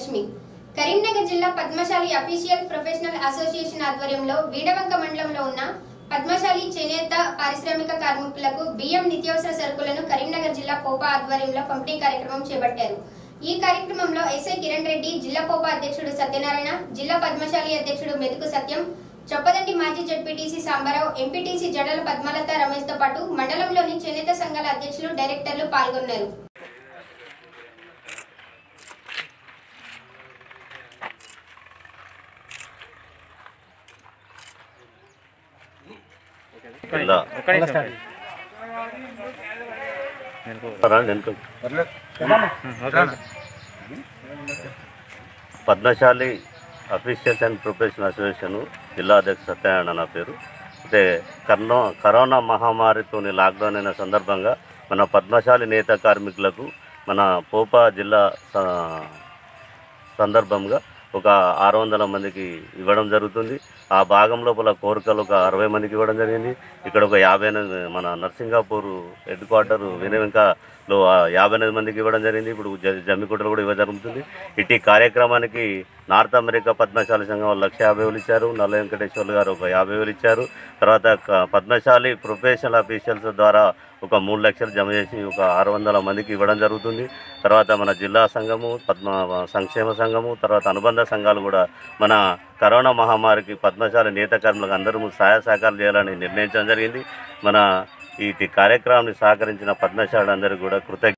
లక్ష్మి కరీంనగర్ జిల్లా Padmashali official professional association ఆధ్వర్యంలో వీడవంక మండలంలో ఉన్న పద్మశాలి చేనేత పారిశ్రామిక కార్మికులకు బియ్యం నిత్యావసర సరుకులను కరీంనగర్ జిల్లా పోపా ఆధ్వర్యంలో పంపిణీ కార్యక్రమం చేపట్టారు ఈ కార్యక్రమంలో ఎస్ఐ కిరణ్ రెడ్డి జిల్లా పోపా అధ్యక్షుడు సత్యనారాయణ జిల్లా పద్మశాలి అధ్యక్షుడు మెతుకు సత్యం చొప్పదండి మాజీ జడ్పీటీసీ సాంబరావు ఎంపీటీసీ జడల పద్మలత రమేష్ తో పాటు మండలంలోని చేనేత సంఘాల అధ్యక్షులు డైరెక్టర్లు పాల్గొన్నారు ఇలా ఒక్క నిమిషం రండి వెనుక. Padmashali officials and professional association జిల్లా అధ్యక్ష సత్యనారాయణ నా పేరు అయితే కర్నో కరోనా మహమ్మారితోని లాక్డౌన్ అయిన సందర్భంగా మన పద్మశాలి నేత కార్మికులకు మన పోపా జిల్లా స- సందర్భంగా ఒక ఆరు వందల మందికి ఇవ్వడం జరుగుతుంది ఆ భాగం లోపల కోరికలు ఒక అరవై మందికి ఇవ్వడం జరిగింది ఇక్కడ ఒక యాభై ఎనిమిది మన నర్సింగాపూర్ హెడ్ క్వార్టర్ వినవింకలో ఆ యాభై ఎనిమిది మందికి ఇవ్వడం జరిగింది ఇప్పుడు జ- జమ్మికుంటలో కూడా ఇవ్వడం జరుగుతుంది ఇటు కార్యక్రమానికి నార్త్ అమెరికా పద్మశాలి సంఘం వాళ్ళు లక్ష యాభై వేలు ఇచ్చారు నల్ల వెంకటేశ్వర్లు గారు ఒక యాభై వేలు ఇచ్చారు తర్వాత క- పద్మశాలి ప్రొఫెషనల్ అఫీషియల్స్ ద్వారా ఒక మూడు లక్షలు జమ చేసి ఒక ఆరు వందల మందికి ఇవ్వడం జరుగుతుంది తర్వాత మన జిల్లా సంఘము పద్మ సంక్షేమ సంఘము తర్వాత అనుబంధ సంఘాలు కూడా మన కరోనా మహమ్మారికి పద్మశాలి నేత కార్మికులకు అందరూ సహాయ సహకారాలు చేయాలని నిర్ణయించడం జరిగింది మన ఈ కార్యక్రమాన్ని సహకరించిన పద్మశాలి అందరికీ కూడా కృతజ్ఞ